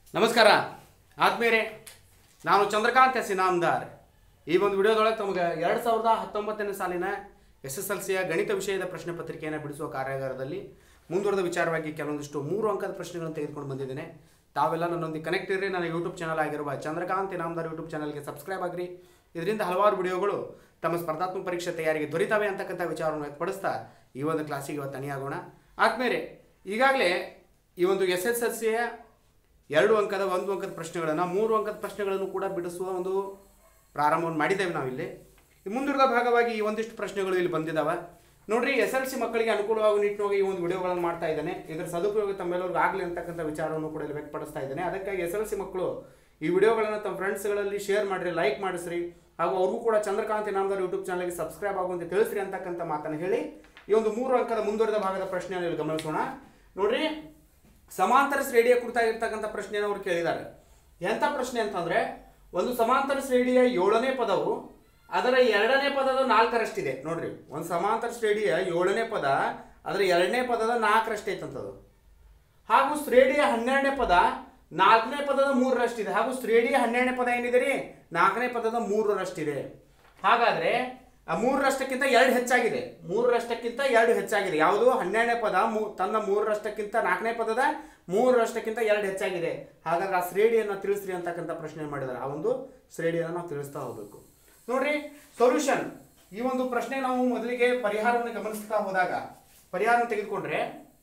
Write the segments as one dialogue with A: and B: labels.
A: ನಮಸ್ಕಾರ ಆತ್ಮೀಯರೇ ನಾನು ಚಂದ್ರಕಾಂತ್ ಎಸ್ ಇನಾಮ್ದಾರ್ ಈ ಒಂದು ವಿಡಿಯೋದೊಳಗೆ ತಮಗೆ ಎರಡು ಸಾವಿರದ ಹತ್ತೊಂಬತ್ತನೇ ಸಾಲಿನ ಎಸ್ ಎಸ್ ಎಲ್ ಸಿಯ ಗಣಿತ ವಿಷಯದ ಪ್ರಶ್ನೆ ಪತ್ರಿಕೆಯನ್ನು ಬಿಡಿಸುವ ಕಾರ್ಯಾಗಾರದಲ್ಲಿ ಮುಂದುವರೆದ ವಿಚಾರವಾಗಿ ಕೆಲವೊಂದಿಷ್ಟು ಮೂರು ಅಂಕದ ಪ್ರಶ್ನೆಗಳನ್ನು ತೆಗೆದುಕೊಂಡು ಬಂದಿದ್ದೇನೆ ತಾವೆಲ್ಲ ನನ್ನೊಂದಿಗೆ ಕನೆಕ್ಟ್ ಇರ್ರಿ ನನ್ನ ಯೂಟ್ಯೂಬ್ ಚಾನಲ್ ಆಗಿರುವ ಚಂದ್ರಕಾಂತ್ ಇನಾಮ್ದಾರ್ ಯೂಟ್ಯೂಬ್ ಚಾನಲ್ಗೆ ಸಬ್ಸ್ಕ್ರೈಬ್ ಆಗಿರಿ ಇದರಿಂದ ಹಲವಾರು ವಿಡಿಯೋಗಳು ತಮ್ಮ ಸ್ಪರ್ಧಾತ್ಮಕ ಪರೀಕ್ಷೆ ತಯಾರಿಗೆ ದೊರೀತವೆ ಅಂತಕ್ಕಂಥ ವಿಚಾರವನ್ನು ವ್ಯಕ್ತಪಡಿಸ್ತಾ ಈ ಒಂದು ಕ್ಲಾಸಿಗೆ ಇವತ್ತು ತನಿಯಾಗೋಣ ಆದ್ಮೇಲೆ ಈಗಾಗಲೇ ಈ ಒಂದು ಎಸ್ ಎಸ್ ಎಲ್ ಸಿಯ ಎರಡು ಅಂಕದ ಒಂದು ಅಂಕದ ಪ್ರಶ್ನೆಗಳನ್ನು ಮೂರು ಅಂಕದ ಪ್ರಶ್ನೆಗಳನ್ನು ಕೂಡ ಬಿಡಿಸುವ ಒಂದು ಪ್ರಾರಂಭವನ್ನು ಮಾಡಿದ್ದೇವೆ ನಾವಿಲ್ಲಿ ಈ ಮುಂದುವರೆದ ಭಾಗವಾಗಿ ಈ ಒಂದಿಷ್ಟು ಪ್ರಶ್ನೆಗಳು ಇಲ್ಲಿ ಬಂದಿದ್ದಾವೆ ನೋಡ್ರಿ ಎಸ್ ಎಲ್ ಸಿ ಮಕ್ಕಳಿಗೆ ಅನುಕೂಲವಾಗುವ ನಿಟ್ಟಿನಲ್ಲಿ ಈ ಒಂದು ವಿಡಿಯೋಗಳನ್ನು ಮಾಡ್ತಾ ಇದ್ದೇನೆ ಇದರ ಸದುಪಯೋಗ ತಮ್ಮೆಲ್ಲರಿಗೂ ಆಗಲಿ ಅಂತಕ್ಕಂಥ ವಿಚಾರವನ್ನು ಕೂಡ ಇಲ್ಲಿ ವ್ಯಕ್ತಪಡಿಸ್ತಾ ಇದ್ದೇನೆ ಅದಕ್ಕಾಗಿ ಎಸ್ ಎಲ್ ಸಿ ಮಕ್ಕಳು ಈ ವಿಡಿಯೋಗಳನ್ನು ತಮ್ಮ ಫ್ರೆಂಡ್ಸ್ಗಳಲ್ಲಿ ಶೇರ್ ಮಾಡಿರಿ ಲೈಕ್ ಮಾಡಿಸ್ರಿ ಹಾಗೂ ಅವ್ರಿಗೂ ಕೂಡ ಚಂದ್ರಕಾಂತ್ ಇನಾಮದಾರ್ ಯೂಟ್ಯೂಬ್ ಚಾನಲ್ಗೆ ಸಬ್ಸ್ಕ್ರೈಬ್ ಆಗುವಂತೆ ತಿಳಿಸ್ರಿ ಅಂತಕ್ಕಂಥ ಮಾತನ್ನು ಹೇಳಿ ಈ ಒಂದು ಮೂರು ಅಂಕದ ಮುಂದುವರೆದ ಭಾಗದ ಪ್ರಶ್ನೆಯನ್ನು ಇಲ್ಲಿ ಗಮನಿಸೋಣ ನೋಡ್ರಿ ಸಮಾಂತರ ಶ್ರೇಣಿಯ ಕುರಿತಾಗಿರ್ತಕ್ಕಂಥ ಪ್ರಶ್ನೆಯನ್ನು ಅವರು ಕೇಳಿದ್ದಾರೆ ಎಂಥ ಪ್ರಶ್ನೆ ಅಂತಂದ್ರೆ ಒಂದು ಸಮಾಂತರ ಶ್ರೇಣಿಯ ಏಳನೇ ಪದವು ಅದರ ಎರಡನೇ ಪದದ ನಾಲ್ಕರಷ್ಟಿದೆ ನೋಡ್ರಿ ಒಂದು ಸಮಾಂತರ ಶ್ರೇಣಿಯ ಏಳನೇ ಪದ ಅದರ ಎರಡನೇ ಪದದ ನಾಲ್ಕರಷ್ಟು ಐತಂತದು ಹಾಗೂ ಶ್ರೇಣಿಯ ಹನ್ನೆರಡನೇ ಪದ ನಾಲ್ಕನೇ ಪದದ ಮೂರರಷ್ಟಿದೆ ಹಾಗೂ ಶ್ರೇಣಿಯ ಹನ್ನೆರಡನೇ ಪದ ಏನಿದೆ ರೀ ನಾಲ್ಕನೇ ಪದದ ಮೂರರಷ್ಟಿದೆ ಹಾಗಾದ್ರೆ ಆ ಮೂರರಷ್ಟಕ್ಕಿಂತ ಎರಡು ಹೆಚ್ಚಾಗಿದೆ ಮೂರರಷ್ಟಕ್ಕಿಂತ ಎರಡು ಹೆಚ್ಚಾಗಿದೆ ಯಾವುದು ಹನ್ನೆರಡನೇ ಪದ ಮೂ ತನ್ನ ಮೂರರಷ್ಟಕ್ಕಿಂತ ನಾಲ್ಕನೇ ಪದದ ಮೂರರಷ್ಟಕ್ಕಿಂತ ಎರಡು ಹೆಚ್ಚಾಗಿದೆ ಹಾಗಾದ್ರೆ ಆ ಶ್ರೇಣಿಯನ್ನು ತಿಳಿಸ್ರಿ ಅಂತಕ್ಕಂಥ ಪ್ರಶ್ನೆ ಮಾಡಿದ್ದಾರೆ ಆ ಒಂದು ಶ್ರೇಣಿಯನ್ನು ನಾವು ತಿಳಿಸ್ತಾ ಹೋಗ್ಬೇಕು ನೋಡ್ರಿ ಸೊಲ್ಯೂಷನ್ ಈ ಒಂದು ಪ್ರಶ್ನೆ ನಾವು ಮೊದಲಿಗೆ ಪರಿಹಾರವನ್ನು ಗಮನಿಸ್ತಾ ಹೋದಾಗ ಪರಿಹಾರವನ್ನು ತೆಗೆದುಕೊಂಡ್ರೆ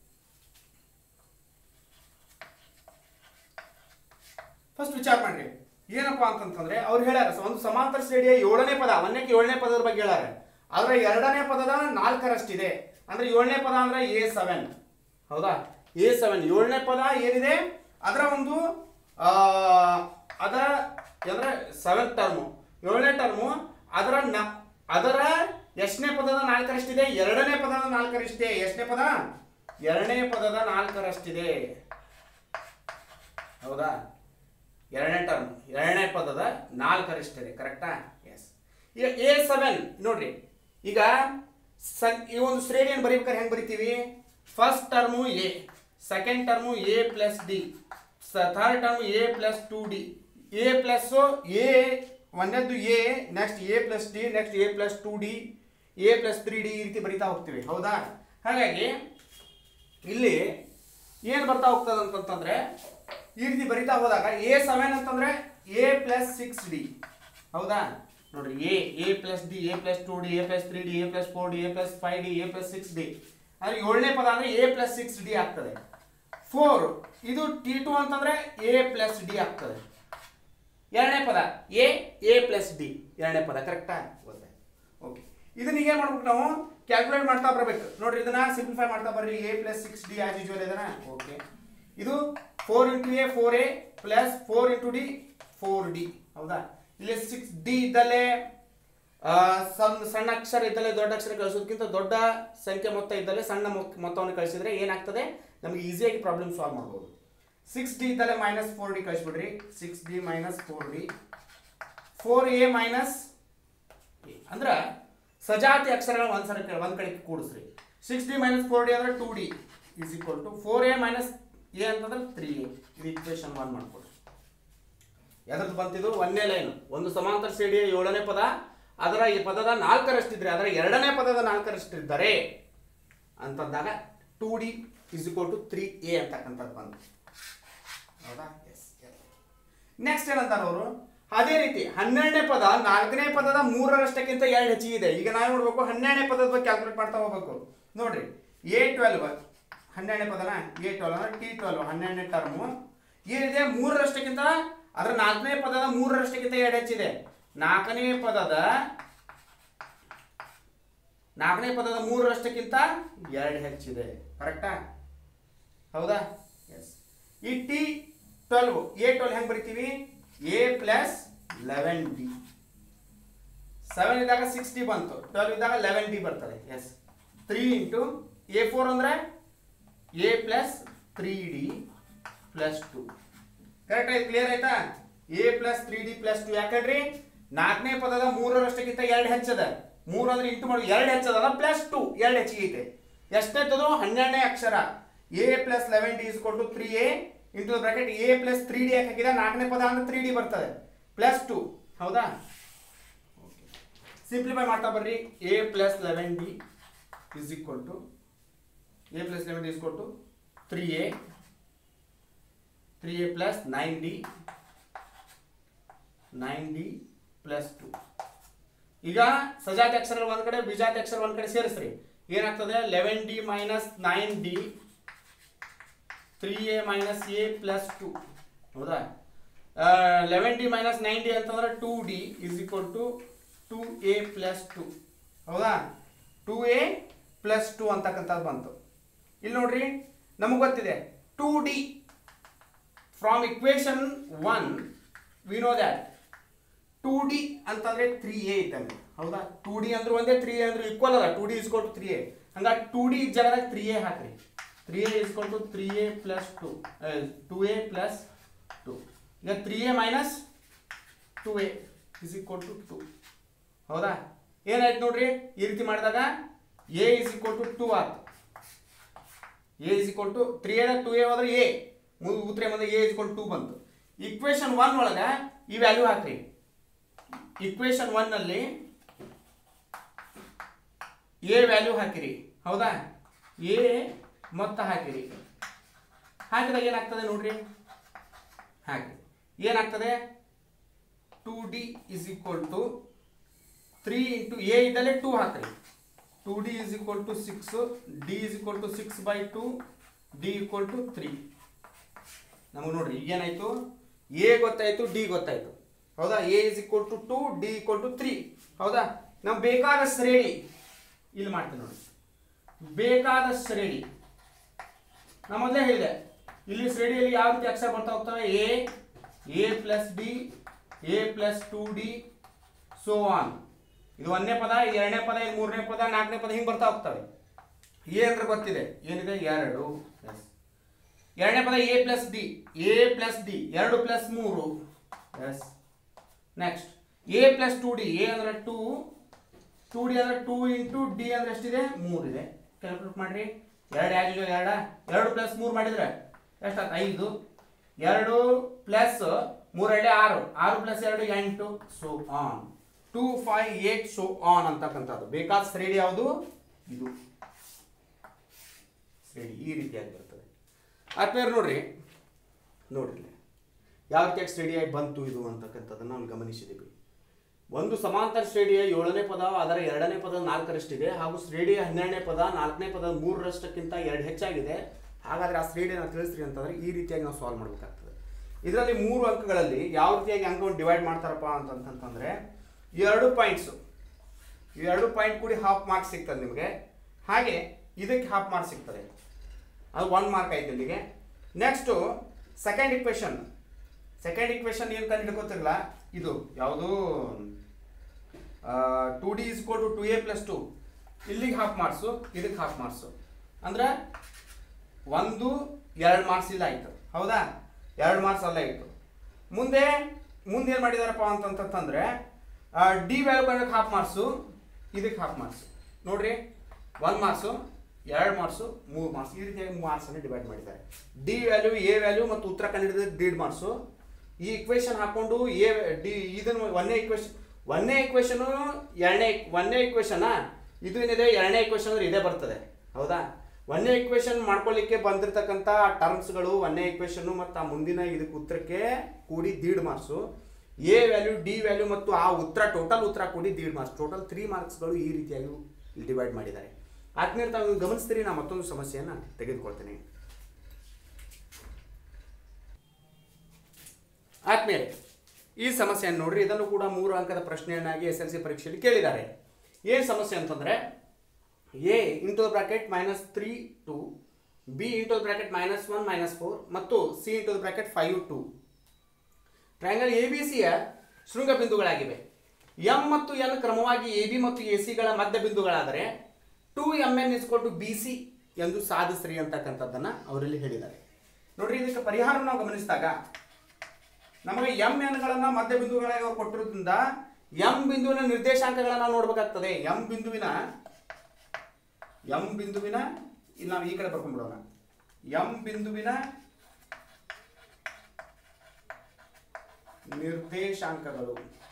A: ಫಸ್ಟ್ ವಿಚಾರ ಮಾಡ್ರಿ ಏನಪ್ಪಾ ಅಂತಂತಂದ್ರೆ ಅವ್ರು ಹೇಳ್ಯಾರ ಒಂದು ಸಮಾಂತರ ಶ್ರೇಣಿಯ ಏಳನೇ ಪದ ಒಂದಕ್ಕೆ ಏಳನೇ ಪದದ ಬಗ್ಗೆ ಹೇಳ್ಯಾರ ಅದರ ಎರಡನೇ ಪದದ ನಾಲ್ಕರಷ್ಟಿದೆ ಅಂದ್ರೆ ಏಳನೇ ಪದ ಅಂದ್ರೆ ಎ ಸೆವೆನ್ ಹೌದಾ ಎ ಸೆವೆನ್ ಏಳನೇ ಪದ ಏನಿದೆ ಅದರ ಒಂದು ಆ, ಅದರ ಅಂದ್ರೆ ಸೆವೆಂತ್ ಟರ್ಮು ಏಳನೇ ಟರ್ಮು ಅದರ ನ ಅದರ ಎಷ್ಟನೇ ಪದದ ನಾಲ್ಕರಷ್ಟಿದೆ ಎರಡನೇ ಪದದ ನಾಲ್ಕರಷ್ಟಿದೆ ಎಷ್ಟನೇ ಪದ ಎರಡನೇ ಪದದ ನಾಲ್ಕರಷ್ಟಿದೆ ಹೌದಾ ಎರಡನೇ ಟರ್ಮ್ ಎರಡನೇ ಪದದ ನಾಲ್ಕರಷ್ಟಿದೆ ಕರೆಕ್ಟಾ ಎಸ್ ಈಗ ಎ ಸೆವೆನ್ ನೋಡ್ರಿ ಈಗ ಸಂ ಈ ಒಂದು ಶ್ರೇಣಿಯನ್ನು ಬರೀಬೇಕಾದ್ರೆ ಹೆಂಗೆ ಬರಿತೀವಿ first term a second term a plus d third term a plus two d a plus a ಒಂದದ್ದು a next a plus d next a plus two d a plus three d ಈ ರೀತಿ ಬರಿತಾ ಹೋಗ್ತೀವಿ ಹೌದಾ ಹಾಗಾಗಿ ಇಲ್ಲಿ ಏನು ಬರ್ತಾ ಹೋಗ್ತದೆ ಅಂತಂತಂದ್ರೆ ಈ ರೀತಿ ಬರಿತಾ ಹೋದಾಗ ಎ ಸೆವೆನ್ ಅಂತಂದ್ರೆ ಎ ಪ್ಲಸ್ ಸಿಕ್ಸ್ ಡಿ ಹೌದಾ ನೋಡ್ರಿ a a plus d a plus two d a plus three d a plus four d a plus five d a plus six d ಅಂದ್ರೆ ಏಳನೇ ಪದ ಅಂದ್ರೆ ಎ ಪ್ಲಸ್ ಸಿಕ್ಸ್ ಡಿ ಆಗ್ತದೆ four ಇದು t two ಅಂತಂದ್ರೆ a plus d ಆಗ್ತದೆ ಎರಡನೇ ಪದ ಎ ಎ ಪ್ಲಸ್ ಡಿ ಎರಡನೇ ಪದ ಕರೆಕ್ಟಾ ಓಕೆ ಇದನ್ನ ಈಗ ಏನ್ ಮಾಡ್ಬೇಕು ನಾವು ಕ್ಯಾಲ್ಕುಲೇಟ್ ಮಾಡ್ತಾ ಬರ್ಬೇಕು ನೋಡ್ರಿ ಇದನ್ನ ಸಿಂಪ್ಲಿಫೈ ಮಾಡ್ತಾ ಬರ್ರಿ a plus six d as usual ಇದನ್ನ ಓಕೆ ಇದು four into a four a plus four into d four d ಹೌದಾ ಇಲ್ಲಿ ಸಿಕ್ಸ್ ಡಿ ಇದ್ದಲ್ಲೇ ಆ, ಸಣ್ಣ ಸಣ್ಣ ಅಕ್ಷರ ಇದ್ದಲ್ಲೇ ದೊಡ್ಡ ಅಕ್ಷರ ಕಳಿಸೋದಕ್ಕಿಂತ ದೊಡ್ಡ ಸಂಖ್ಯೆ ಮೊತ್ತ ಇದ್ದಲ್ಲೇ ಸಣ್ಣ ಮೊತ್ತ- ಮೊತ್ತವನ್ನು ಕಳಿಸಿದ್ರೆ ಏನಾಗ್ತದೆ ನಮಗೆ ಈಸಿಯಾಗಿ ಪ್ರಾಬ್ಲಮ್ ಸಾಲ್ವ್ ಮಾಡ್ಬೋದು ಸಿಕ್ಸ್ ಡಿ ಇದ್ದಲ್ಲೇ ಮೈನಸ್ ಫೋರ್ ಡಿ ಕಳಿಸ್ಬಿಡ್ರಿ six d minus four d four a minus ಅಂದ್ರ ಸಜಾತಿ ಅಕ್ಷರಗಳ ಒಂದ್ಸಲ ಕೆ- ಒಂದ್ ಕಡೆ ಕೂಡಿಸ್ರಿ six d minus four d ಅಂದ್ರೆ two d is equal to four a minus a ಅಂತಂದ್ರೆ ತ್ರೀ ಎ ಇದು ಇಕ್ವೇಶನ್ ಒನ್ ಮಾಡ್ಕೊಡ್ರಿ ಎದ್ರದ್ದು ಬಂತಿದ್ದು ಒಂದೇ ಲೈನ್ ಒಂದು ಸಮಾಂತರ ಶ್ರೇಣಿಯ ಏಳನೇ ಪದ ಅದರ ಈ ಪದದ ನಾಲ್ಕರಷ್ಟಿದ್ರೆ ಅದರ ಎರಡನೇ ಪದದ ನಾಲ್ಕರಷ್ಟಿದ್ದರೆ ಅಂತಂದಾಗ two d is equal to three a ಅಂತಕ್ಕಂಥದ್ದು ಬಂತು ಹೌದಾ ಎಸ್ ನೆಕ್ಸ್ಟ್ ಏನಂತಾರೆ ಅವರು ಅದೇ ರೀತಿ ಹನ್ನೆರಡನೇ ಪದ ನಾಲ್ಕನೇ ಪದದ ಮೂರರಷ್ಟಕ್ಕಿಂತ ಎರಡು ಹೆಚ್ಚಿಗಿದೆ ಈಗ ನಾವು ನೋಡ್ಬೇಕು ಹನ್ನೆರಡನೇ ಪದದ ಬಗ್ಗೆ ಕ್ಯಾಲ್ಕುಲೇಟ್ ಮಾಡ್ತಾ ಹೋಗ್ಬೇಕು ನೋಡ್ರಿ ಎ ಟ್ವೆಲ್ವ್ ಹನ್ನೆರಡನೇ ಪದನ ಎ ಟ್ವೆಲ್ವ್ ಅಂದ್ರೆ ಟಿ ಟ್ವೆಲ್ವ್ ಹನ್ನೆರಡನೇ ಟರ್ಮು ಏನಿದೆ ಮೂರರಷ್ಟಕ್ಕಿಂತ ಅದರ ನಾಲ್ಕನೇ ಪದದ ಮೂರರಷ್ಟಕ್ಕಿಂತ ಎರಡು ಹೆಚ್ಚಿದೆ ನಾಲ್ಕನೇ ಪದದ ನಾಲ್ಕನೇ ಪದದ ಮೂರರಷ್ಟಕ್ಕಿಂತ ಎರಡು ಹೆಚ್ಚಿದೆ ಕರೆಕ್ಟಾ ಹೌದಾ ಎಸ್ ಈ ಟಿ ಟ್ವೆಲ್ವ್ ಎ ಟ್ವೆಲ್ವ್ ಹೆಂಗೆ ಬರಿತೀವಿ a plus eleven d seven ಇದ್ದಾಗ ಸಿಕ್ಸ್ ಡಿ ಬಂತು ಟ್ವೆಲ್ವ್ ಇದ್ದಾಗ ಲೆವೆನ್ ಡಿ ಬರ್ತದೆ is three into a four ಅಂದರೆ a plus three d plus two correct ಆಯ್ತು ಕ್ಲಿಯರ್ ಆಯ್ತಾ a plus three d plus two ಯಾಕಂದ್ರಿ ನಾಲ್ಕನೇ ಪದದ ಮೂರರಷ್ಟಕ್ಕಿಂತ ಎರಡು ಹೆಚ್ಚದ ಮೂರು ಅಂದ್ರೆ ಇಂಟು ಮಾಡಿ ಎರಡು ಹೆಚ್ಚದ ಪ್ಲಸ್ ಟು ಎರಡು ಹೆಚ್ಚಿಗೆ ಐತೆ ಎಷ್ಟನೇತದು ಹನ್ನೆರಡನೇ ಅಕ್ಷರ a plus eleven d is to three a into bracket a plus three d ಯಾಕೆ ಹಾಕಿದೆ ನಾಲ್ಕನೇ ಪದ ಅಂದ್ರೆ ತ್ರೀ ಡಿ ಬರ್ತದೆ ಪ್ಲಸ್ ಟು ಹೌದಾ ಸಿಂಪ್ಲಿಫೈ ಮಾಡ್ತಾ ಬರ್ರಿ a plus eleven d is equal to a plus eleven d is to three a three a plus nine d nine d plus two ಈಗ ಸಜಾತಿ ಅಕ್ಷರ ಒಂದ್ ಕಡೆ ಬಿಜಾತಿ ಅಕ್ಷರ ಒಂದ್ ಕಡೆ ಸೇರಿಸ್ರಿ ಏನಾಗ್ತದೆ eleven d minus nine d three a minus a plus two ಹೌದಾ eleven d minus nine d ಅಂತಂದ್ರೆ two d is equal to two a plus two ಹೌದಾ ಟೂ ಎ ಪ್ಲಸ್ ಟು ಅಂತಕ್ಕಂಥದ್ದು ಬಂತು ಇಲ್ಲಿ ನೋಡ್ರಿ ನಮಗೆ ಗೊತ್ತಿದೆ two d from equation one we know that two d ಅಂತಂದ್ರೆ ತ್ರೀ ಎ ಇದ್ದಂಗೆ ಹೌದಾ ಟೂ ಡಿ ಅಂದ್ರೆ ಒಂದೇ ತ್ರೀ ಎ ಅಂದ್ರೆ ಈಕ್ವಲ್ ಅದ two d is equal to three a ಹಂಗಾಗಿ ಟೂ ಡಿ ಜಾಗದಾಗ ತ್ರೀ ಎ ಹಾಕ್ರಿ three a is equal to three a plus two two a plus two ಈಗ three a minus two a is equal to two ಹೌದಾ ಏನಾಯ್ತು ನೋಡ್ರಿ ಈ ರೀತಿ ಮಾಡಿದಾಗ a is equal to two ಆಯ್ತು a is equal to three ಎದಾಗ two a ಹೋದ್ರೆ ಎ ಮುಂದೆ ಉತ್ತರ ಮುಂದೆ ಎ ಇಸ್ ಈಕ್ವಲ್ ಟು ಬಂತು ಇಕ್ವೇಶನ್ ಒನ್ ಒಳಗೆ ಈ ವ್ಯಾಲ್ಯೂ ಹಾಕ್ರಿ ಇಕ್ವೇಶನ್ ಒನ್ ನಲ್ಲಿ ಎ ವ್ಯಾಲ್ಯೂ ಹಾಕಿರಿ ಹೌದಾ ಎ ಮೊತ್ತ ಹಾಕಿರಿ ಹಾಕಿದಾಗ ಏನಾಗ್ತದೆ ನೋಡ್ರಿ ಹಾಕಿ ಏನಾಗ್ತದೆ two d is equal to three into a ಇದ್ದಲ್ಲೇ ಟೂ ಹಾಕ್ರಿ two d is equal to six d is equal to six by two d equal to three ನಮಗೆ ನೋಡ್ರಿ ಈಗೇನಾಯ್ತು ಎ ಗೊತ್ತಾಯ್ತು ಡಿ ಗೊತ್ತಾಯ್ತು ಹೌದಾ a is equal to two d equal to three ಹೌದಾ ನಮ್ಗೆ ಬೇಕಾದ ಶ್ರೇಣಿ ಇಲ್ಲಿ ಮಾಡ್ತೀನಿ ನೋಡಿ ಬೇಕಾದ ಶ್ರೇಣಿ ನಾ ಮೊದಲೇ ಹೇಳಿದೆ ಇಲ್ಲಿ ಶ್ರೇಣಿಯಲ್ಲಿ ಯಾವ ರೀತಿ ಅಕ್ಷರ ಬರ್ತಾ ಹೋಗ್ತವೆ a a plus d a plus two d so on ಇದು ಒಂದನೇ ಪದ ಇದು ಎರಡನೇ ಪದ ಇದು ಮೂರನೇ ಪದ ನಾಲ್ಕನೇ ಪದ ಹಿಂಗೆ ಬರ್ತಾ ಹೋಗ್ತವೆ ಎ ಅಂದ್ರೆ ಗೊತ್ತಿದೆ ಏನಿದೆ ಎರಡು ಎಸ್ ಎರಡನೇ ಪದ a plus d a plus d ಎರಡು ಪ್ಲಸ್ ಮೂರು is next a plus two d a ಅಂದ್ರೆ ಟೂ ಟೂ ಡಿ ಅಂದ್ರೆ ಟೂ ಇಂಟು ಡಿ ಅಂದ್ರೆ ಎಷ್ಟಿದೆ ಮೂರಿದೆ ಕ್ಯಾಲ್ಕುಲೇಟ್ ಮಾಡ್ರಿ ಎರಡು ಯಾವ್ದು ಎರಡ ಎರಡು ಪ್ಲಸ್ ಮೂರು ಮಾಡಿದ್ರೆ ಎಷ್ಟಾಯ್ತು ಐದು ಎರಡು ಪ್ಲಸ್ ಮೂರೆರಡೆ ಆರು ಆರು ಪ್ಲಸ್ ಎರಡು ಎಂಟು so on two five eight so on ಅಂತಕ್ಕಂಥದ್ದು ಬೇಕಾದ ಶ್ರೇಣಿ ಯಾವುದು ಇದು ಶ್ರೇಣಿ ಈ ರೀತಿಯಾಗಿ ಬರ್ತದೆ ಆದ್ಮೇಲೆ ನೋಡ್ರಿ ನೋಡ್ರಿ ಇಲ್ಲಿ. ಯಾವ ರೀತಿಯಾಗಿ ಶ್ರೇಣಿಯಾಗಿ ಬಂತು ಇದು ಅಂತಕ್ಕಂಥದ್ದನ್ನು ನಾವು ಗಮನಿಸಿದ್ದೀವಿ ಒಂದು ಸಮಾಂತರ ಶ್ರೇಣಿಯ ಏಳನೇ ಪದ ಅದರ ಎರಡನೇ ಪದ ನಾಲ್ಕರಷ್ಟಿದೆ ಹಾಗೂ ಶ್ರೇಣಿಯ ಹನ್ನೆರಡನೇ ಪದ ನಾಲ್ಕನೇ ಪದ ಮೂರರಷ್ಟಕ್ಕಿಂತ ಎರಡು ಹೆಚ್ಚಾಗಿದೆ ಹಾಗಾದ್ರೆ ಆ ಶ್ರೇಣಿಯನ್ನು ತಿಳಿಸ್ರಿ ಅಂತಂದ್ರೆ ಈ ರೀತಿಯಾಗಿ ನಾವು ಸಾಲ್ವ್ ಮಾಡಬೇಕಾಗ್ತದೆ ಇದರಲ್ಲಿ ಮೂರು ಅಂಕಗಳಲ್ಲಿ ಯಾವ ರೀತಿಯಾಗಿ ಅಂಕವನ್ನು ಡಿವೈಡ್ ಮಾಡ್ತಾರಪ್ಪ ಅಂತಂತಂದ್ರೆ ಈ ಎರಡು ಪಾಯಿಂಟ್ಸು ಈ ಎರಡು ಪಾಯಿಂಟ್ ಕೂಡಿ ಹಾಫ್ ಮಾರ್ಕ್ಸ್ ಸಿಗ್ತದೆ ನಿಮಗೆ ಹಾಗೆ ಇದಕ್ಕೆ ಹಾಫ್ ಮಾರ್ಕ್ಸ್ ಸಿಗ್ತದೆ ಅದು ಒನ್ ಮಾರ್ಕ್ ಆಯ್ತು ಇಲ್ಲಿಗೆ next second equation second equation ಏನು ಕಂಡು ಹಿಡ್ಕೋತಿರಲ್ಲ ಇದು ಯಾವುದು two d is to two a plus two ಇಲ್ಲಿಗೆ ಹಾಫ್ ಮಾರ್ಕ್ಸು ಇದಕ್ಕೆ ಹಾಫ್ ಮಾರ್ಕ್ಸು ಅಂದ್ರೆ ಒಂದು ಎರಡು ಮಾರ್ಕ್ಸ್ ಇಲ್ಲ ಆಯಿತು ಹೌದಾ ಎರಡು ಮಾರ್ಕ್ಸ್ ಅಲ್ಲೇ ಇತ್ತು ಮುಂದೆ ಮುಂದೆ ಏನು ಮಾಡಿದಾರಪ್ಪ ಅಂತಂತಂದ್ರೆ ಡಿ ವ್ಯಾಲ್ಯೂ ಬಂದಕ್ಕೆ ಹಾಫ್ ಮಾರ್ಕ್ಸು ಇದಕ್ಕೆ ಹಾಫ್ ಮಾರ್ಕ್ಸ್ ನೋಡ್ರಿ ಒಂದು ಮಾರ್ಕ್ಸು ಎರಡು ಮಾರ್ಕ್ಸು ಮೂರು ಮಾರ್ಕ್ಸ್ ಈ ರೀತಿಯಾಗಿ ಮಾರ್ಕ್ಸನ್ನು ಡಿವೈಡ್ ಮಾಡಿದ್ದಾರೆ ಡಿ ವ್ಯಾಲ್ಯೂ ಎ ವ್ಯಾಲ್ಯೂ ಮತ್ತು ಉತ್ತರ ಕಂಡಿಡಿದ ಡೀಡ್ ಮಾರ್ಕ್ಸು ಈ ಇಕ್ವೇಶನ್ ಹಾಕೊಂಡು ಎ ಡಿ ಇದನ್ನು ಒಂದನೇ ಇಕ್ವೇಶನ್ ಒಂದನೇ ಇಕ್ವೇಶನು ಎರಡನೇ ಒಂದನೇ ಇಕ್ವೇಶನಾ ಇದು ಏನಿದೆ ಎರಡನೇ ಇಕ್ವೇಶನ್ ಅಂದ್ರೆ ಇದೇ ಬರ್ತದೆ ಹೌದಾ ಒಂದನೇ ಇಕ್ವೇಶನ್ ಮಾಡ್ಕೊಳ್ಳಿಕ್ಕೆ ಬಂದಿರತಕ್ಕಂಥ ಟರ್ಮ್ಸ್ಗಳು ಒಂದನೇ ಇಕ್ವೇಶನ್ ಮತ್ತು ಆ ಮುಂದಿನ ಇದಕ್ಕೆ ಉತ್ತರಕ್ಕೆ ಕೂಡಿ ದೀಡ್ marks a value d value ಮತ್ತು ಆ ಉತ್ತರ ಟೋಟಲ್ ಉತ್ತರ ಕೂಡಿ ದೀಡ್ ಮಾರ್ಕ್ಸ್ ಟೋಟಲ್ ತ್ರೀ ಮಾರ್ಕ್ಸ್ಗಳು ಈ ರೀತಿಯಾಗಿ ಡಿವೈಡ್ ಮಾಡಿದ್ದಾರೆ ಆದ್ಮೇಲೆ ತಾವು ಗಮನಿಸ್ತೀರಿ ನಾ ಮತ್ತೊಂದು ಸಮಸ್ಯೆಯನ್ನು ತೆಗೆದುಕೊಳ್ತೇನೆ ಆದ್ಮೇಲೆ ಈ ಸಮಸ್ಯೆಯನ್ನು ನೋಡ್ರಿ ಇದನ್ನು ಕೂಡ ಮೂರು ಅಂಕದ ಪ್ರಶ್ನೆಯನ್ನಾಗಿ ಎಸ್ ಎಲ್ ಸಿ ಪರೀಕ್ಷೆಯಲ್ಲಿ ಕೇಳಿದ್ದಾರೆ ಏನು ಸಮಸ್ಯೆ ಅಂತಂದ್ರೆ A into bracket minus three two B into bracket minus one minus four ಮತ್ತು C into bracket five two triangle A B ಸಿಯ ಶೃಂಗ ಬಿಂದುಗಳಾಗಿವೆ ಎಂ ಮತ್ತು ಎನ್ ಕ್ರಮವಾಗಿ ಎ ಬಿ ಮತ್ತು ಎ ಸಿಗಳ ಮಧ್ಯ ಬಿಂದುಗಳಾದರೆ two M N is equal to B C ಎಂದು ಸಾಧಿಸ್ರಿ ಅಂತಕ್ಕಂಥದ್ದನ್ನು ಅವರಲ್ಲಿ ಹೇಳಿದ್ದಾರೆ ನೋಡ್ರಿ ಇದಕ್ಕೆ ಪರಿಹಾರ ನಾವು ಗಮನಿಸಿದಾಗ ನಮಗೆ ಎಂ ಎನ್ಗಳನ್ನು ಮಧ್ಯ ಬಿಂದುಗಳಾಗಿ ಅವ್ರು ಕೊಟ್ಟಿರೋದ್ರಿಂದ ಎಂ ಬಿಂದುವಿನ ನಿರ್ದೇಶಾಂಕಗಳನ್ನ ನಾವು ನೋಡ್ಬೇಕಾಗ್ತದೆ ಎಂ ಬಿಂದುವಿನ ಎಂ ಬಿಂದುವಿನ ಇಲ್ಲಿ ನಾವು ಈ ಕಡೆ ಬರ್ಕೊಂಡ್ಬಿಡೋಣ ಎಂ ಬಿಂದುವಿನ ನಿರ್ದೇಶಾಂಕಗಳು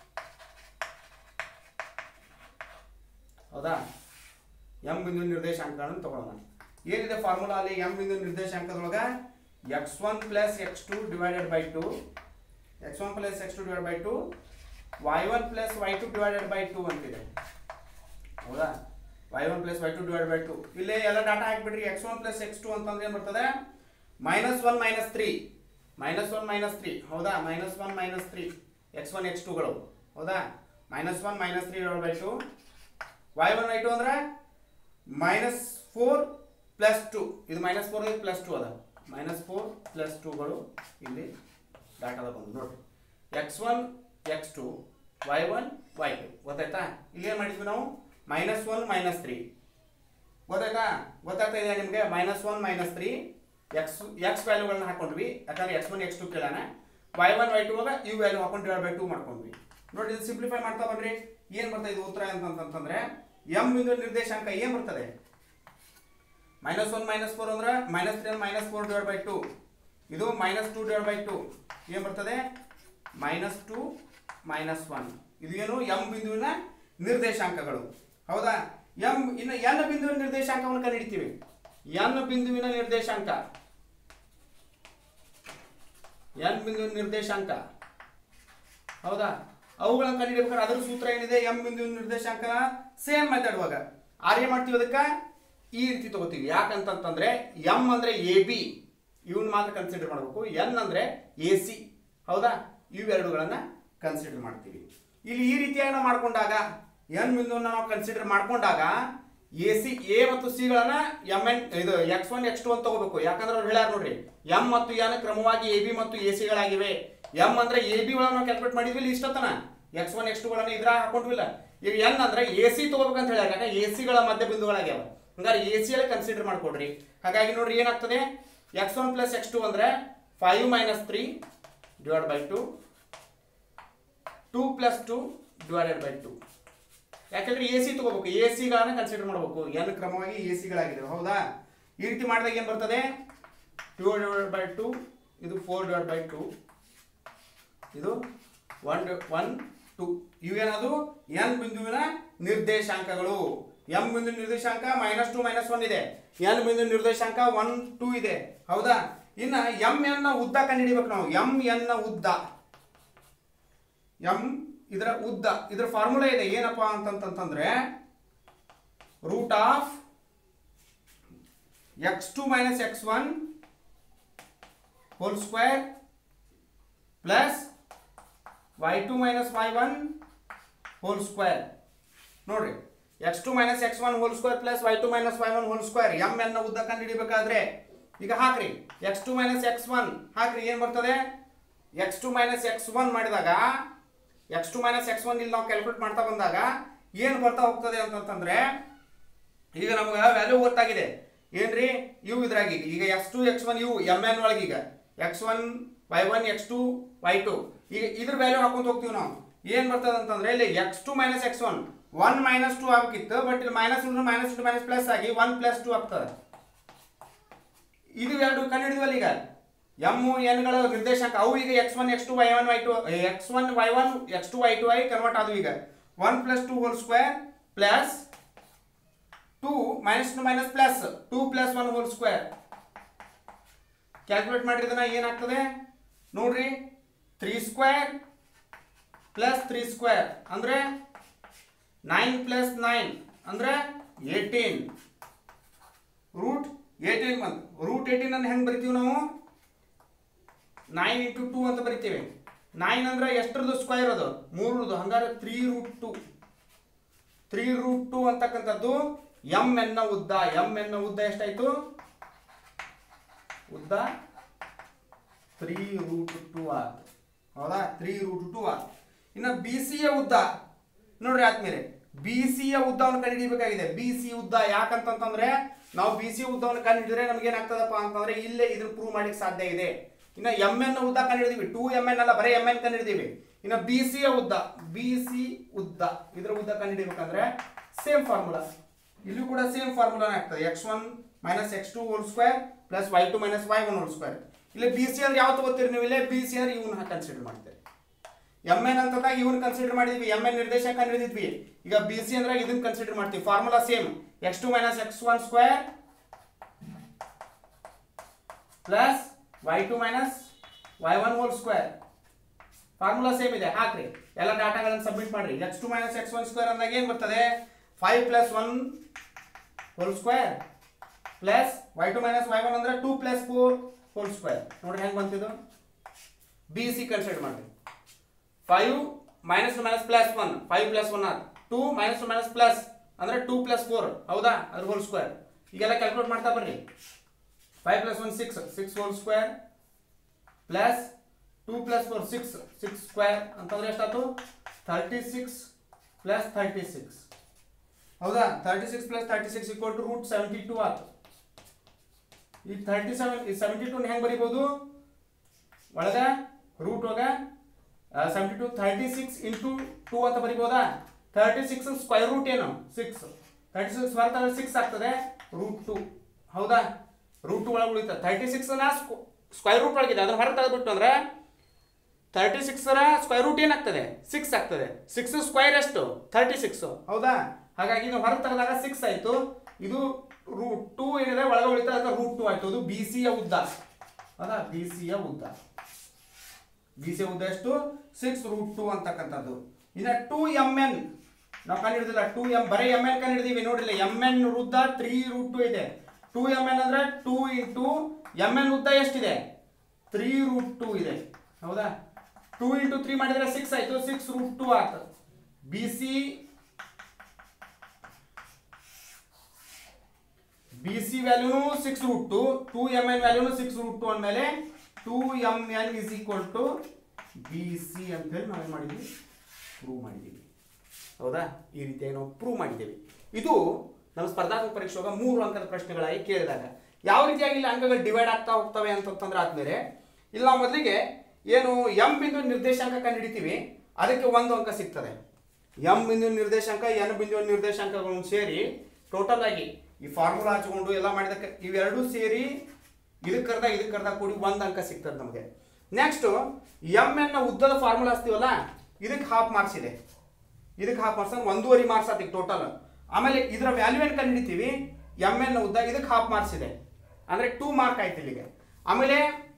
A: ಹೌದಾ ಎಂ ಬಿಂದು ನಿರ್ದೇಶಾಂಕಗಳನ್ನು ತಗೊಳ್ಳೋಣ ಏನಿದೆ ಫಾರ್ಮುಲಾ ಅಲ್ಲಿ ಎಂ ಬಿಂದು ನಿರ್ದೇಶಾಂಕದೊಳಗ x one plus x two divided by two x one plus x two divide by two y one plus y two divided by two ಅಂತಿದೆ ಹೌದಾ y one plus y two divide by two ಇಲ್ಲೇ ಎಲ್ಲ data ಹಾಕ್ಬಿಡ್ರಿ x one plus x two ಅಂತಂದ್ರೆ ಏನು ಬರ್ತದೆ minus one minus three minus one minus three ಹೌದಾ minus one minus three x one x ಟುಗಳು ಹೌದಾ minus one minus three divide by two y one y two ಅಂದ್ರೆ minus four plus two ಇದು minus four plus two ಅದ minus four plus ಟೂಗಳು ಇಲ್ಲಿ ಡಾಟಾದ ಬಂದು ನೋಡ್ರಿ x one x two y one y two ಗೊತ್ತಾಯ್ತಾ ಇಲ್ಲಿ ಏನು ಮಾಡಿದ್ವಿ ನಾವು ಮೈನಸ್ ಒನ್ ಮೈನಸ್ ತ್ರೀ ಗೊತ್ತಾಯ್ತಾ ಗೊತ್ತಾಗ್ತಾ ಇದೆಯಾ ನಿಮಗೆ minus one minus three x x ವ್ಯಾಲ್ಯೂಗಳನ್ನ ಹಾಕೊಂಡ್ವಿ ಯಾಕಂದ್ರೆ ಎಕ್ಸ್ ಒನ್ ಎಕ್ಸ್ ಟು ಕೇಳೋಣ ವೈ ಒನ್ ವೈ ಟು ಇವು ವ್ಯಾಲ್ಯೂ ಹಾಕೊಂಡು ಡಿವೈಡ್ ಬೈ ಟು ಮಾಡ್ಕೊಂಡ್ವಿ ನೋಡಿ ಇದು ಸಿಂಪ್ಲಿಫೈ ಮಾಡ್ತಾ ಬನ್ರಿ ಏನು ಬರ್ತದೆ ಇದು ಉತ್ತರ ಅಂತಂತಂದ್ರೆ ಎಂ ಬಿಂದು ನಿರ್ದೇಶಾಂಕ ಏನು ಬರ್ತದೆ ಮೈನಸ್ ಒನ್ ಮೈನಸ್ ಫೋರ್ ಅಂದ್ರೆ minus three minus four divide by two ಇದು minus two divide by two ಏನು ಬರ್ತದೆ ಮೈನಸ್ ಟು ಮೈನಸ್ ಒನ್ ಇದು ಏನು ಎಂ ಬಿಂದುವಿನ ನಿರ್ದೇಶಾಂಕಗಳು ಹೌದಾ ಎಂ ಇನ್ನು ಎನ್ ಬಿಂದುವಿನ ನಿರ್ದೇಶಾಂಕವನ್ನು ಕಂಡುಹಿಡಿತೀವಿ ಎನ್ ಬಿಂದುವಿನ ನಿರ್ದೇಶಾಂಕ ಎನ್ ಬಿಂದುವಿನ ನಿರ್ದೇಶಾಂಕ ಹೌದಾ ಅವುಗಳನ್ನು ಕಂಡುಹಿಡಿಬೇಕಾದ್ರೆ ಅದರ ಸೂತ್ರ ಏನಿದೆ ಎಂ ಬಿಂದುವಿನ ನಿರ್ದೇಶಾಂಕ ಸೇಮ್ ಮೆಥಡ್ ಇವಾಗ ಆರ್ ಏನ್ ಮಾಡ್ತೀವಿ ಅದಕ್ಕೆ ಈ ರೀತಿ ತಗೋತೀವಿ ಯಾಕಂತಂತಂದ್ರೆ ಎಂ ಅಂದ್ರೆ ಎ ಬಿ ಇವನ್ ಮಾತ್ರ ಕನ್ಸಿಡರ್ ಮಾಡಬೇಕು ಎನ್ ಅಂದ್ರೆ ಎ ಸಿ ಹೌದಾ ಇವೆರಡುಗಳನ್ನ ಕನ್ಸಿಡರ್ ಮಾಡ್ತೀವಿ ಇಲ್ಲಿ ಈ ರೀತಿಯಾಗಿ ನಾವು ಮಾಡ್ಕೊಂಡಾಗ ಎನ್ ಬಿಂದುವನ್ನು ನಾವು ಕನ್ಸಿಡರ್ ಮಾಡ್ಕೊಂಡಾಗ ಎ ಸಿ ಎ ಮತ್ತು ಸಿ ಗಳನ್ನ ಎಂ ಎನ್ ಇದು ಎಕ್ಸ್ ಒನ್ ಎಕ್ಸ್ ಟು ಅಂತ ತಗೋಬೇಕು ಯಾಕಂದ್ರೆ ಅವ್ರು ಹೇಳ್ಯಾರ ನೋಡ್ರಿ ಎಂ ಮತ್ತು ಎನ್ ಕ್ರಮವಾಗಿ ಎ ಬಿ ಮತ್ತು ಎ ಸಿ ಗಳಾಗಿವೆ ಎಂ ಅಂದ್ರೆ ಎ ಬಿ ಒಳಗೆ ನಾವು ಕ್ಯಾಲ್ಕುಲೇಟ್ ಮಾಡಿದ್ವಿ ಇಷ್ಟತನ ಎಕ್ಸ್ ಒನ್ ಎಕ್ಸ್ ಟು ಗಳನ್ನ ಇದ್ರ ಹಾಕೊಂಡಿವಿಲ್ಲ ಈಗ ಎನ್ ಅಂದ್ರೆ ಎ ಸಿ ತಗೋಬೇಕಂತ ಹೇಳ್ಯಾರ ಯಾಕಂದ್ರೆ ಎ ಸಿ ಗಳ ಮಧ್ಯ ಬಿಂದುಗಳಾಗ್ಯಾವ ಹಂಗಾರೆ ಎ ಸಿ ಅಲ್ಲಿ ಕನ್ಸಿಡರ್ ಮಾಡ್ಕೊಡ್ರಿ ಹಾಗಾಗಿ ನೋಡ್ರಿ ಏನಾಗ್ತದೆ x one plus x two ಅಂದ್ರೆ five minus three divide by two two plus two divided by two ಯಾಕಂದ್ರೆ ಎ ಸಿ ತಗೋಬೇಕು ಎ ಸಿಗಳನ್ನ ಕನ್ಸಿಡರ್ ಮಾಡಬೇಕು ಎನ್ ಕ್ರಮವಾಗಿ ಎ ಸಿಗಳಾಗಿದೆ ಹೌದಾ ಈ ರೀತಿ ಮಾಡಿದಾಗ ಏನು ಬರ್ತದೆ ಟೂ ಡಿವೈಡ್ ಬೈ ಟು ಇದು ಫೋರ್ ಡಿವೈಡ್ ಬೈ ಟು ಇದು ಒನ್ ಒನ್ ಟು ಇವೇನದು ಎನ್ ಬಿಂದುವಿನ ನಿರ್ದೇಶಾಂಕಗಳು ಎಂ ಬಿಂದು ನಿರ್ದೇಶಾಂಕ ಮೈನಸ್ ಟು ಮೈನಸ್ ಒನ್ ಇದೆ ಎನ್ ಬಿಂದು ನಿರ್ದೇಶಾಂಕ ಒನ್ ಟೂ ಇದೆ ಹೌದಾ ಇನ್ನ ಎಂ ಎನ್ ನ ಉದ್ದ ಕಂಡುಹಿಡಿಬೇಕು ನಾವು ಎಂ ಎನ್ ನ ಉದ್ದ ಎಂ ಇದರ ಉದ್ದ ಇದರ ಫಾರ್ಮುಲಾ ಇದೆ ಏನಪ್ಪಾ ಅಂತಂತಂದ್ರೆ root of x two minus x one whole square plus y two minus y one whole square ನೋಡ್ರಿ x two minus x one whole square plus y two minus y one whole square M N ನ ಉದ್ದ ಕಂಡುಹಿಡಿಬೇಕಾದ್ರೆ ಈಗ ಹಾಕ್ರಿ x two minus x one ಹಾಕ್ರಿ ಏನ್ ಬರ್ತದೆ x two minus x one ಮಾಡಿದಾಗ x two minus x one ಇಲ್ಲಿ ನಾವು ಕ್ಯಾಲ್ಕುಲೇಟ್ ಮಾಡ್ತಾ ಬಂದಾಗ ಏನು ಬರ್ತಾ ಹೋಗ್ತದೆ ಅಂತಂತಂದ್ರೆ ಈಗ ನಮ್ಗೆ ವ್ಯಾಲ್ಯೂ ಗೊತ್ತಾಗಿದೆ ಏನ್ರಿ ಇವು ಇದ್ರಾಗ ಈಗ ಈಗ ಎಕ್ಸ್ ಟು ಎಕ್ಸ್ ಒನ್ ಇವು ಎಮ್ ಎನ್ ಒಳಗೆ ಈಗ x one y one x two y two ಈಗ ಇದ್ರ ವ್ಯಾಲ್ಯೂ ಹಾಕೊಂತ ಹೋಗ್ತೀವಿ ನಾವು ಏನ್ ಬರ್ತದೆ ಅಂತಂದ್ರೆ ಇಲ್ಲಿ x two minus x one one minus two ಆಗ್ಬೇಕಿತ್ತು ಬಟ್ ಇಲ್ಲಿ minus minus two minus plus ಆಗಿ ಒನ್ ಪ್ಲಸ್ ಟು ಆಗ್ತದೆ ಇದು ಎರಡು ಕಂಡು ಹಿಡಿದ್ವಲ್ಲ ಈಗ ಎಮ್ ಎನ್ಗಳ ನಿರ್ದೇಶಾಂಕ ಅವು ಈಗ x one x two y one y two x one y one x two y two ಐ ಕನ್ವರ್ಟ್ ಆದವು ಈಗ one plus two whole square plus two minus two minus plus two plus one whole square calculate ಮಾಡಿದ್ರೆ ಇದನ್ನ ಏನಾಗ್ತದೆ ನೋಡ್ರಿ three square plus three square ಅಂದ್ರೆ nine plus nine ಅಂದ್ರೆ eighteen root eighteen ಬಂತು ರೂಟ್ ಏಟೀನ್ ಅನ್ನು ಹೆಂಗೆ ಬರಿತೀವಿ ನಾವು ನೈನ್ ಇಂಟು ಟೂ ಅಂತ ಬರಿತೀವಿ ನೈನ್ ಅಂದ್ರೆ ಎಷ್ಟರದ್ದು ಸ್ಕ್ವೇರ್ ಅದು ಮೂರರದು ಹಂಗಾರೆ three root two three root two ಅಂತಕ್ಕಂಥದ್ದು ಎಂ ಎನ್ನ ಉದ್ದ ಎಂ ಎನ್ನ ಉದ್ದ ಎಷ್ಟಾಯ್ತು ಉದ್ದ ತ್ರೀ ರೂಟ್ ಟು ಆಯ್ತು ಹೌದಾ ತ್ರೀ ರೂಟ್ ಟು ಆಯ್ತು ಇನ್ನು ಬಿ ಸಿಯ ಉದ್ದ ನೋಡ್ರಿ ಆದ್ಮೇಲೆ ಬಿ ಸಿಯ ಉದ್ದವನ್ನು ಕಂಡುಹಿಡಿಬೇಕಾಗಿದೆ ಬಿ ಸಿ ಉದ್ದ ಯಾಕಂತಂತಂದ್ರೆ ನಾವು ಬಿ ಸಿ ಉದ್ದವನ್ನು ಕಂಡುಹಿಡಿದ್ರೆ ನಮ್ಗೆ ಏನಾಗ್ತದಪ್ಪ ಅಂತಂದ್ರೆ ಇಲ್ಲೇ ಇದನ್ನ ಪ್ರೂವ್ ಮಾಡ್ಲಿಕ್ಕೆ ಸಾಧ್ಯ ಇದೆ ಇನ್ನು ಎಮ್ ಎನ್ ಉದ್ದ ಕಂಡುಹಿಡಿದೀವಿ ಟೂ ಎಮ್ ಎನ್ ಅಲ್ಲ ಬರೀ ಎಮ್ ಎನ್ ಕಂಡುಹಿಡಿದೀವಿ ಇನ್ನು ಬಿ ಸಿಯ ಉದ್ದ ಬಿ ಸಿ ಉದ್ದ ಇದರ ಉದ್ದ ಕಂಡುಹಿಡಿಬೇಕಂದ್ರೆ ಸೇಮ್ ಫಾರ್ಮುಲಾ ಇಲ್ಲೂ ಕೂಡ ಸೇಮ್ ಫಾರ್ಮುಲಾನೇ ಆಗ್ತದೆ x one minus x two whole square plus y two minus y one whole square ಇಲ್ಲಿ ಬಿ ಸಿ ಅಂದ್ರೆ ಯಾವ ತಗೋತೀರಿ ನೀವು ಇಲ್ಲೇ ಬಿ ಸಿ ಅಂದ್ರೆ ಇವನ್ನ ಕನ್ಸಿಡರ್ ಮಾಡ್ತೀರಿ ಎಮ್ ಎನ್ ಅಂತದಾಗ ಇವನ್ ಕನ್ಸಿಡರ್ ಮಾಡಿದ್ವಿ ಎಮ್ ಎನ್ ನಿರ್ದೇಶಾಂಕ ಹಿಡಿದಿದ್ವಿ ಈಗ ಬಿ ಸಿ ಅಂದ್ರೆ ಇದನ್ನ ಕನ್ಸಿಡರ್ ಮಾಡ್ತೀವಿ formula same x two minus x one square plus y two minus y one whole square formula same ಇದೆ ಹಾಕ್ರಿ ಎಲ್ಲ ಡಾಟಾಗಳನ್ನು ಸಬ್ಮಿಟ್ ಮಾಡ್ರಿ x two minus x one square ಅಂದಾಗ ಏನು ಬರ್ತದೆ five plus one whole square plus y two minus y one ಅಂದ್ರೆ two plus four hole square ನೋಡ್ರಿ ಹೆಂಗೆ ಬಂತಿದ್ದು ಬಿ ಸಿ ಕನ್ಸಿಡರ್ ಮಾಡ್ರಿ five minus minus plus one five plus one or two minus minus plus ಅಂದ್ರೆ two plus four ಹೌದಾ ಅದ್ರ whole square ಈಗೆಲ್ಲ calculate ಮಾಡ್ತಾ ಬರ್ರಿ five plus one six six whole square plus two plus four six six square ಅಂತಂದ್ರೆ ಎಷ್ಟಾಯ್ತು thirty six plus thirty six ಹೌದಾ thirty six plus thirty six equal to root seventy two ಆಯ್ತು ಈ thirty seven ಈ seventy ಟೂನ ಹೆಂಗೆ ಬರಿಬೋದು ಒಳಗ ರೂಟ್ ಒಳಗ seventy two thirty six into two ಅಂತ ಬರಿಬೋದಾ ತರ್ಟಿ ಸಿಕ್ಸ್ ಸ್ಕ್ವೈರ್ ರೂಟ್ ಏನು ಸಿಕ್ಸ್ ತರ್ಟಿ ಸಿಕ್ಸ್ ಬರ್ತಂದ್ರೆ ಸಿಕ್ಸ್ ಆಗ್ತದೆ ರೂಟ್ ಟು ಹೌದಾ ರೂಟ್ ಟು ಒಳಗೆ ಉಳಿತದೆ ತರ್ಟಿ ಸಿಕ್ಸ್ ಸ್ಕ್ವೈರ್ ರೂಟ್ ಒಳಗಿದೆ ಅದನ್ನ ಹೊರಗೆ ತೆಗೆದ್ಬಿಟ್ಟು ಅಂದ್ರೆ ತರ್ಟಿ ಸಿಕ್ಸರ ಸ್ಕ್ವೈರ್ ರೂಟ್ ಏನಾಗ್ತದೆ ಸಿಕ್ಸ್ ಆಗ್ತದೆ ಸಿಕ್ಸ್ ಸ್ಕ್ವೈರ್ ಎಷ್ಟು ತರ್ಟಿ ಸಿಕ್ಸ್ ಹೌದಾ ಹಾಗಾಗಿ ನಾವು ಹೊರಗೆ ತೆಗೆದಾಗ ಸಿಕ್ಸ್ ಆಯ್ತು ಇದು ರೂಟ್ ಟೂ ಏನಿದೆ ಒಳಗೆ ಉಳಿತಾ ಅದಕ್ಕೆ ರೂಟ್ ಟೂ ಆಯ್ತು ಅದು ಬಿ ಸಿಯ ಉದ್ದ ಹೌದಾ ಬಿ ಸಿಯ ಉದ್ದ ಬಿ ಸಿ ಉದ್ದ ಎಷ್ಟು ಸಿಕ್ಸ್ ರೂಟ್ ಟೂ ಅಂತಕ್ಕಂಥದ್ದು ಇನ್ನ ಟೂ ಎಮ್ ಎನ್ ನಾವು ಕಂಡಿಡಿದಿಲ್ಲ ಟೂ ಎಮ್ ಬರೀ ಎಮ್ ಎನ್ ಕಂಡಿಡಿದೀವಿ ನೋಡಿಲ್ಲ ಎಮ್ ಎನ್ ಉದ್ದ ತ್ರೀ ರೂಟ್ ಟೂ ಇದೆ ಟೂ ಎಮ್ ಎನ್ ಅಂದ್ರೆ ಟೂ ಇಂಟು ಎಮ್ ಎನ್ ಉದ್ದ ಎಷ್ಟಿದೆ ತ್ರೀ ರೂಟ್ ಟೂ ಇದೆ ಹೌದಾ ಟೂ ಇಂಟು ತ್ರೀ ಮಾಡಿದ್ರೆ ಸಿಕ್ಸ್ ಆಯ್ತು ಸಿಕ್ಸ್ ರೂಟ್ ಟೂ ಆಯ್ತು ಬಿ ಸಿ ಬಿ ಸಿ ವ್ಯಾಲ್ಯೂನು six root two two M N ವ್ಯಾಲ್ಯೂನು ಸಿಕ್ಸ್ ರೂಟ್ ಟು ಅಂದಮೇಲೆ two M N is equal to B C ಅಂತೇಳಿ ನಾವು ಏನು ಮಾಡಿದ್ವಿ ಪ್ರೂವ್ ಮಾಡಿದ್ದೀವಿ ಹೌದಾ ಈ ರೀತಿಯಾಗಿ ನಾವು ಪ್ರೂವ್ ಮಾಡಿದ್ದೇವೆ ಇದು ನಮ್ಮ ಸ್ಪರ್ಧಾತ್ಮಕ ಪರೀಕ್ಷೆ ಒಳಗೆ ಮೂರು ಅಂಕದ ಪ್ರಶ್ನೆಗಳಾಗಿ ಕೇಳಿದಾಗ ಯಾವ ರೀತಿಯಾಗಿ ಇಲ್ಲಿ ಅಂಕಗಳು ಡಿವೈಡ್ ಆಗ್ತಾ ಹೋಗ್ತವೆ ಅಂತಂದ್ರೆ ಆದ್ಮೇಲೆ ಇಲ್ಲಿ ನಾವು ಮೊದಲಿಗೆ ಏನು ಎಂ ಬಿಂದು ನಿರ್ದೇಶಾಂಕ ಕಂಡುಹಿಡಿತೀವಿ ಅದಕ್ಕೆ ಒಂದು ಅಂಕ ಸಿಗ್ತದೆ ಎಂ ಬಿಂದು ನಿರ್ದೇಶಾಂಕ ಎನ್ ಬಿಂದು ನಿರ್ದೇಶಾಂಕಗಳನ್ನು ಸೇರಿ ಟೋಟಲ್ ಆಗಿ ಈ ಫಾರ್ಮುಲಾ ಹಚ್ಕೊಂಡು ಎಲ್ಲ ಮಾಡಿದಕ್ಕೆ ಇವೆರಡೂ ಸೇರಿ ಇದಕ್ಕೆ ಕರ್ದಾಗ ಇದಕ್ಕೆ ಕರ್ದಾಗ ಕೂಡಿ ಒಂದು ಅಂಕ ಸಿಗ್ತದೆ ನಮಗೆ ನೆಕ್ಸ್ಟ್ ಎಮ್ ಎನ್ ಉದ್ದದ ಫಾರ್ಮುಲಾ ಹಚ್ತೀವಲ್ಲ ಇದಕ್ಕೆ ಹಾಫ್ ಮಾರ್ಕ್ಸ್ ಇದೆ ಇದಕ್ಕೆ ಹಾಫ್ ಮಾರ್ಕ್ಸ್ ಅಂದ್ರೆ ಒಂದೂವರೆ ಮಾರ್ಕ್ಸ್ ಆತಿ ಟೋಟಲ್ ಆಮೇಲೆ ಇದರ ವ್ಯಾಲ್ಯೂ ಏನು ಕಂಡುಹಿಡಿತೀವಿ ಎಮ್ ಎನ್ ಉದ್ದ ಇದಕ್ಕೆ ಹಾಫ್ ಮಾರ್ಕ್ಸ್ ಇದೆ ಅಂದ್ರೆ ಟೂ ಮಾರ್ಕ್ ಆಯ್ತು ಇಲ್ಲಿಗೆ ಆಮೇಲೆ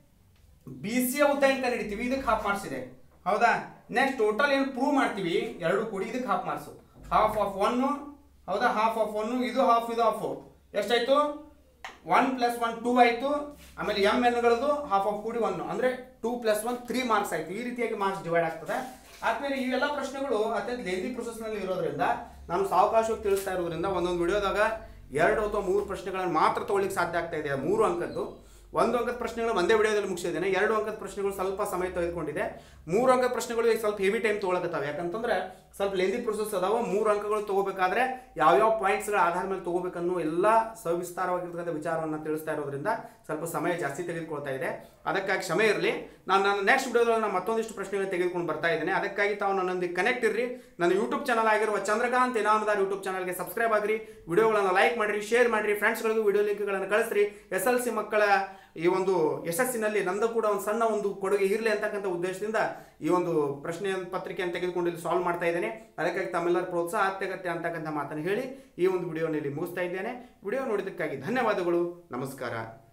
A: ಬಿ ಸಿ ಉದ್ದ ಏನು ಕಂಡುಹಿಡಿತೀವಿ ಇದಕ್ಕೆ ಹಾಫ್ ಮಾರ್ಕ್ಸ್ ಇದೆ ಹೌದಾ ನೆಕ್ಸ್ಟ್ ಟೋಟಲ್ ಏನು ಪ್ರೂವ್ ಮಾಡ್ತೀವಿ ಎರಡು ಕೂಡಿ ಇದಕ್ಕೆ half marks half of one ಹೌದಾ ಹಾಫ್ ಆಫ್ ಒನ್ ಇದು ಹಾಫ್ ಇದು ಹಾಫ್ ಎಷ್ಟಾಯ್ತು ಒನ್ ಪ್ಲಸ್ ಒನ್ ಟೂ ಆಯ್ತು ಆಮೇಲೆ ಎಮ್ ಎನ್ಗಳದ್ದು ಹಾಫ್ ಆಫ್ ಕೂಡಿ ಒನ್ ಅಂದ್ರೆ two plus one three marks ಆಯ್ತು ಈ ರೀತಿಯಾಗಿ ಮಾರ್ಕ್ಸ್ ಡಿವೈಡ್ ಆಗ್ತದೆ ಆದ್ಮೇಲೆ ಇವೆಲ್ಲ ಪ್ರಶ್ನೆಗಳು ಅತ್ಯಂತ ಲೆಂದಿ ನಲ್ಲಿ ಇರೋದ್ರಿಂದ ನಾನು ಸಾವಕಾಶವಾಗಿ ತಿಳಿಸ್ತಾ ಇರೋದ್ರಿಂದ ಒಂದೊಂದು ವಿಡಿಯೋದಾಗ ಎರಡು ಅಥವಾ ಮೂರು ಪ್ರಶ್ನೆಗಳನ್ನು ಮಾತ್ರ ತಗೊಳ್ಳಿಕ್ಕೆ ಸಾಧ್ಯ ಆಗ್ತಾ ಇದೆ ಮೂರು ಅಂಕದ್ದು ಒಂದು ಅಂಕದ ಪ್ರಶ್ನೆಗಳು ಒಂದೇ ವಿಡಿಯೋದಲ್ಲಿ ಮುಗಿಸಿದ್ದೇನೆ ಎರಡು ಅಂಕದ ಪ್ರಶ್ನೆಗಳು ಸ್ವಲ್ಪ ಸಮಯ ತೆಗೆದುಕೊಂಡಿದೆ ಮೂರು ಅಂಕದ ಪ್ರಶ್ನೆಗಳು ಈಗ ಸ್ವಲ್ಪ ಹೆವಿ ಟೈಮ್ ತೊಗೊಳಕತ್ತಾವೆ ಯಾಕಂತಂದ್ರೆ ಸ್ವಲ್ಪ ಲೆಂದಿ ಪ್ರೊಸೆಸ್ ಅದಾವ ಮೂರು ಅಂಕಗಳು ತಗೋಬೇಕಾದ್ರೆ ಯಾವ್ಯಾವ ಪಾಯಿಂಟ್ಸ್ಗಳ ಆಧಾರ ಮೇಲೆ ತಗೋಬೇಕನ್ನೋ ಎಲ್ಲ ಸವಿಸ್ತಾರವಾಗಿರ್ತಕ್ಕಂಥ ವಿಚಾರವನ್ನು ತಿಳಿಸ್ತಾ ಇರೋದ್ರಿಂದ ಸ್ವಲ್ಪ ಸಮಯ ಜಾಸ್ತಿ ತೆಗೆದುಕೊಳ್ತಾ ಇದೆ ಅದಕ್ಕಾಗಿ ಕ್ಷಮೆ ಇರಲಿ ನಾನು ನನ್ನ ನೆಕ್ಸ್ಟ್ ವಿಡಿಯೋದಲ್ಲಿ ನಾನು ಮತ್ತೊಂದಿಷ್ಟು ಪ್ರಶ್ನೆಗಳು ತೆಗೆದುಕೊಂಡು ಬರ್ತಾ ಇದ್ದೇನೆ ಅದಕ್ಕಾಗಿ ತಾವು ನನ್ನೊಂದಿಗೆ ಕನೆಕ್ಟ್ ಇರ್ರಿ ನನ್ನ ಯೂಟ್ಯೂಬ್ ಚಾನಲ್ ಆಗಿರುವ ಚಂದ್ರಕಾಂತ್ ಇನಾಮದಾರ್ ಯೂಟ್ಯೂಬ್ ಚಾನಲ್ಗೆ ಸಬ್ಸ್ಕ್ರೈಬ್ ಆಗಿರಿ ವಿಡಿಯೋಗಳನ್ನು ಲೈಕ್ ಮಾಡಿರಿ ಶೇರ್ ಮಾಡಿರಿ ಫ್ರೆಂಡ್ಸ್ಗಳಿಗೂ ವಿಡಿಯೋ ಲಿಂಕ್ಗಳನ್ನು ಕಳಿಸ್ರಿ ಎಸ್ ಎಲ್ ಸಿ ಮಕ್ಕಳ ಈ ಒಂದು ಯಶಸ್ಸಿನಲ್ಲಿ ನಂದು ಕೂಡ ಒಂದು ಸಣ್ಣ ಒಂದು ಕೊಡುಗೆ ಇರಲಿ ಅಂತಕ್ಕಂಥ ಉದ್ದೇಶದಿಂದ ಈ ಒಂದು ಪ್ರಶ್ನೆ ಪತ್ರಿಕೆಯನ್ನು ತೆಗೆದುಕೊಂಡು ಇಲ್ಲಿ ಸಾಲ್ವ್ ಮಾಡ್ತಾ ಇದ್ದೇನೆ ಅದಕ್ಕಾಗಿ ತಮ್ಮೆಲ್ಲರ ಪ್ರೋತ್ಸಾಹ ಅತ್ಯಗತ್ಯ ಅಂತಕ್ಕಂಥ ಮಾತನ್ನು ಹೇಳಿ ಈ ಒಂದು ವಿಡಿಯೋನಲ್ಲಿ ಮುಗಿಸ್ತಾ ಇದ್ದೇನೆ ವಿಡಿಯೋ ನೋಡಿದ್ದಕ್ಕಾಗಿ ಧನ್ಯವಾದಗಳು ನಮಸ್ಕಾರ